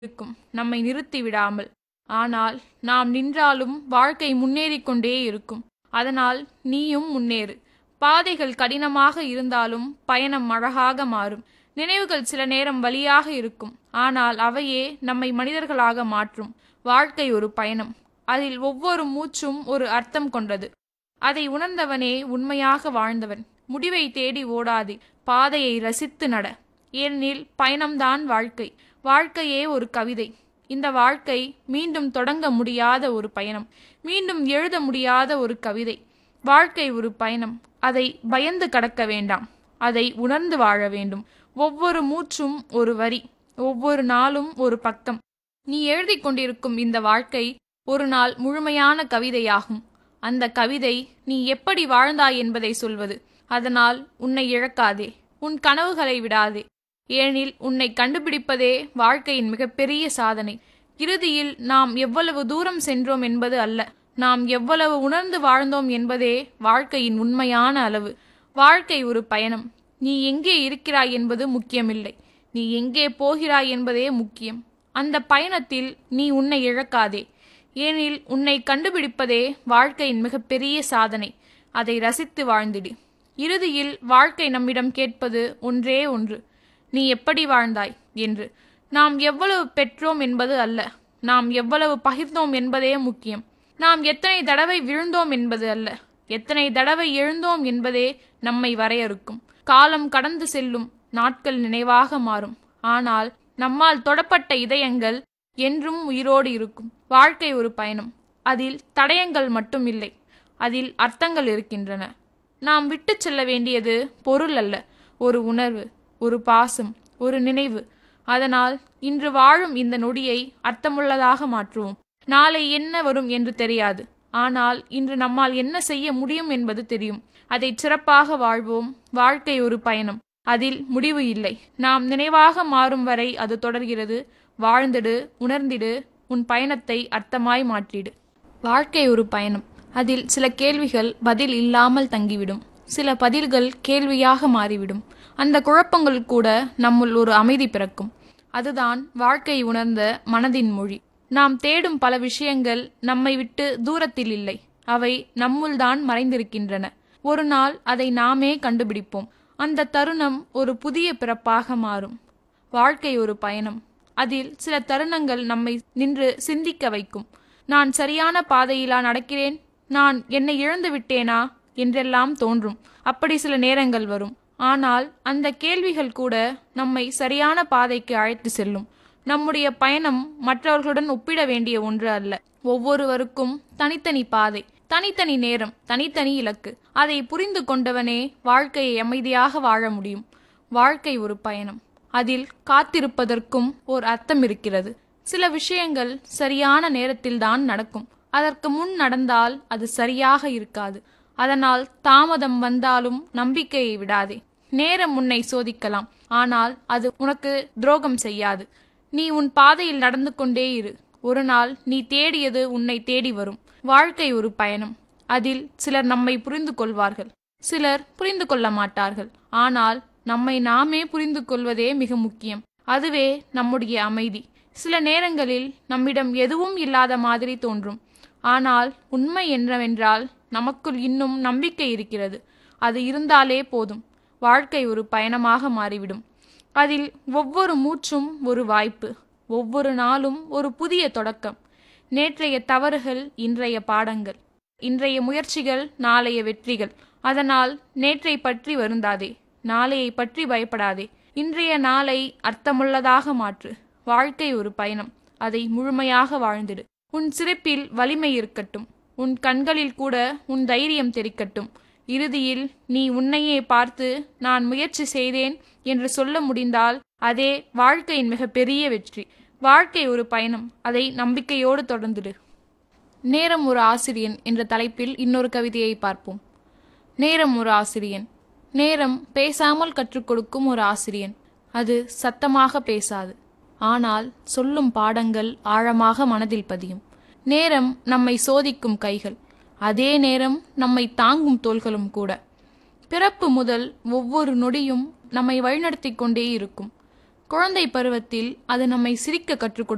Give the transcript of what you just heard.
இருக்கும் நம்மை நிறுத்தி விடாமல் ஆனால் நாம் நின்றாலும் வாழ்க்கை முன்னேறிக் கொண்டே இருக்கும் அதனால் நீயும் முன்னேறு பாதைகள் கடினமாக இருந்தாலும் பயணம் அழகாக மாறும் நினைவுகள் சில நேரம் வலியாக இருக்கும் ஆனால் அவையே நம்மை மனிதர்களாக மாற்றும் வாழ்க்கை ஒரு பயணம் அதில் ஒவ்வொரு மூச்சும் ஒரு அர்த்தம் கொண்டது அதை உணர்ந்தவனே உண்மையாக வாழ்ந்தவன் முடிவை தேடி ஓடாதே பாதையை ரசித்து நட ஏனெனில் பயணம்தான் வாழ்க்கை வாழ்க்கையே ஒரு கவிதை இந்த வாழ்க்கை மீண்டும் தொடங்க முடியாத ஒரு பயணம் மீண்டும் எழுத முடியாத ஒரு கவிதை வாழ்க்கை ஒரு பயணம் அதை பயந்து கடக்க வேண்டாம் அதை உணர்ந்து வாழ வேண்டும் ஒவ்வொரு மூச்சும் ஒரு வரி ஒவ்வொரு நாளும் ஒரு பக்கம் நீ எழுதி கொண்டிருக்கும் இந்த வாழ்க்கை ஒரு நாள் முழுமையான கவிதையாகும் அந்த கவிதை நீ எப்படி வாழ்ந்தாய் என்பதை சொல்வது அதனால் உன்னை இழக்காதே உன் கனவுகளை விடாதே ஏனில் உன்னை கண்டுபிடிப்பதே வாழ்க்கையின் மிகப்பெரிய சாதனை இறுதியில் நாம் எவ்வளவு தூரம் சென்றோம் என்பது அல்ல நாம் எவ்வளவு உணர்ந்து வாழ்ந்தோம் என்பதே வாழ்க்கையின் உண்மையான அளவு வாழ்க்கை ஒரு பயணம் நீ எங்கே இருக்கிறாய் என்பது முக்கியமில்லை நீ எங்கே போகிறாய் என்பதே முக்கியம் அந்த பயணத்தில் நீ உன்னை இழக்காதே ஏனில் உன்னை கண்டுபிடிப்பதே வாழ்க்கையின் மிகப்பெரிய சாதனை அதை ரசித்து வாழ்ந்திடு இறுதியில் வாழ்க்கை நம்மிடம் கேட்பது ஒன்றே ஒன்று நீ எப்படி வாழ்ந்தாய் என்று நாம் எவ்வளவு பெற்றோம் என்பது அல்ல நாம் எவ்வளவு பகிர்ந்தோம் என்பதே முக்கியம் நாம் எத்தனை தடவை விழுந்தோம் என்பது அல்ல எத்தனை தடவை எழுந்தோம் என்பதே நம்மை வரையறுக்கும் காலம் கடந்து செல்லும் நாட்கள் நினைவாக மாறும் ஆனால் நம்மால் தொடப்பட்ட இதயங்கள் என்றும் உயிரோடு இருக்கும் வாழ்க்கை ஒரு பயணம் அதில் தடயங்கள் மட்டும் இல்லை அதில் அர்த்தங்கள் இருக்கின்றன நாம் விட்டு செல்ல வேண்டியது பொருள் அல்ல ஒரு உணர்வு ஒரு பாசம் ஒரு நினைவு அதனால் இன்று வாழும் இந்த நொடியை அர்த்தமுள்ளதாக மாற்றுவோம் நாளை என்ன வரும் என்று தெரியாது ஆனால் இன்று நம்மால் என்ன செய்ய முடியும் என்பது தெரியும் அதை சிறப்பாக வாழ்வோம் வாழ்க்கை ஒரு பயணம் அதில் முடிவு இல்லை நாம் நினைவாக மாறும் வரை அது தொடர்கிறது வாழ்ந்திடு உணர்ந்திடு உன் பயணத்தை அர்த்தமாய் மாற்றிடு வாழ்க்கை ஒரு பயணம் அதில் சில கேள்விகள் பதில் இல்லாமல் தங்கிவிடும் சில பதில்கள் கேள்வியாக மாறிவிடும் அந்த குழப்பங்கள் கூட நம்முள் ஒரு அமைதி பிறக்கும் அதுதான் வாழ்க்கை உணர்ந்த மனதின் மொழி நாம் தேடும் பல விஷயங்கள் நம்மை விட்டு தூரத்தில் இல்லை அவை நம்முள் தான் மறைந்திருக்கின்றன ஒரு நாள் அதை நாமே கண்டுபிடிப்போம் அந்த தருணம் ஒரு புதிய பிறப்பாக மாறும் வாழ்க்கை ஒரு பயணம் அதில் சில தருணங்கள் நம்மை நின்று சிந்திக்க வைக்கும் நான் சரியான பாதையிலா நடக்கிறேன் நான் என்னை இழந்து விட்டேனா என்றெல்லாம் தோன்றும் அப்படி சில நேரங்கள் வரும் ஆனால் அந்த கேள்விகள் கூட நம்மை சரியான பாதைக்கு அழைத்து செல்லும் நம்முடைய பயணம் மற்றவர்களுடன் ஒப்பிட வேண்டிய ஒன்று அல்ல ஒவ்வொருவருக்கும் தனித்தனி பாதை தனித்தனி நேரம் தனித்தனி இலக்கு அதை புரிந்து கொண்டவனே வாழ்க்கையை அமைதியாக வாழ முடியும் வாழ்க்கை ஒரு பயணம் அதில் காத்திருப்பதற்கும் ஓர் அர்த்தம் இருக்கிறது சில விஷயங்கள் சரியான நேரத்தில்தான் நடக்கும் அதற்கு முன் நடந்தால் அது சரியாக இருக்காது அதனால் தாமதம் வந்தாலும் நம்பிக்கையை விடாதே நேரம் உன்னை சோதிக்கலாம் ஆனால் அது உனக்கு துரோகம் செய்யாது நீ உன் பாதையில் நடந்து கொண்டே இரு ஒரு நாள் நீ தேடியது உன்னை தேடி வரும் வாழ்க்கை ஒரு பயணம் அதில் சிலர் நம்மை புரிந்து கொள்வார்கள் சிலர் புரிந்து கொள்ள மாட்டார்கள் ஆனால் நம்மை நாமே புரிந்து கொள்வதே மிக முக்கியம் அதுவே நம்முடைய அமைதி சில நேரங்களில் நம்மிடம் எதுவும் இல்லாத மாதிரி தோன்றும் ஆனால் உண்மை என்னவென்றால் நமக்குள் இன்னும் நம்பிக்கை இருக்கிறது அது இருந்தாலே போதும் வாழ்க்கை ஒரு பயணமாக மாறிவிடும் அதில் ஒவ்வொரு மூச்சும் ஒரு வாய்ப்பு ஒவ்வொரு நாளும் ஒரு புதிய தொடக்கம் நேற்றைய தவறுகள் இன்றைய பாடங்கள் இன்றைய முயற்சிகள் நாளைய வெற்றிகள் அதனால் நேற்றை பற்றி வருந்தாதே நாளையை பற்றி பயப்படாதே இன்றைய நாளை அர்த்தமுள்ளதாக மாற்று வாழ்க்கை ஒரு பயணம் அதை முழுமையாக வாழ்ந்திடு உன் சிரிப்பில் வலிமை இருக்கட்டும் உன் கண்களில் கூட உன் தைரியம் தெரிக்கட்டும் இறுதியில் நீ உன்னையே பார்த்து நான் முயற்சி செய்தேன் என்று சொல்ல முடிந்தால் அதே வாழ்க்கையின் மிகப்பெரிய வெற்றி வாழ்க்கை ஒரு பயணம் அதை நம்பிக்கையோடு தொடர்ந்திடு நேரம் ஒரு ஆசிரியன் என்ற தலைப்பில் இன்னொரு கவிதையை பார்ப்போம் நேரம் ஒரு ஆசிரியன் நேரம் பேசாமல் கற்றுக் கொடுக்கும் ஒரு ஆசிரியன் அது சத்தமாக பேசாது ஆனால் சொல்லும் பாடங்கள் ஆழமாக மனதில் பதியும் நேரம் நம்மை சோதிக்கும் கைகள் அதே நேரம் நம்மை தாங்கும் தோள்களும் கூட பிறப்பு முதல் ஒவ்வொரு நொடியும் நம்மை வழிநடத்தி கொண்டே இருக்கும் குழந்தை பருவத்தில் அது நம்மை சிரிக்க கற்றுக் கொடுக்கிறது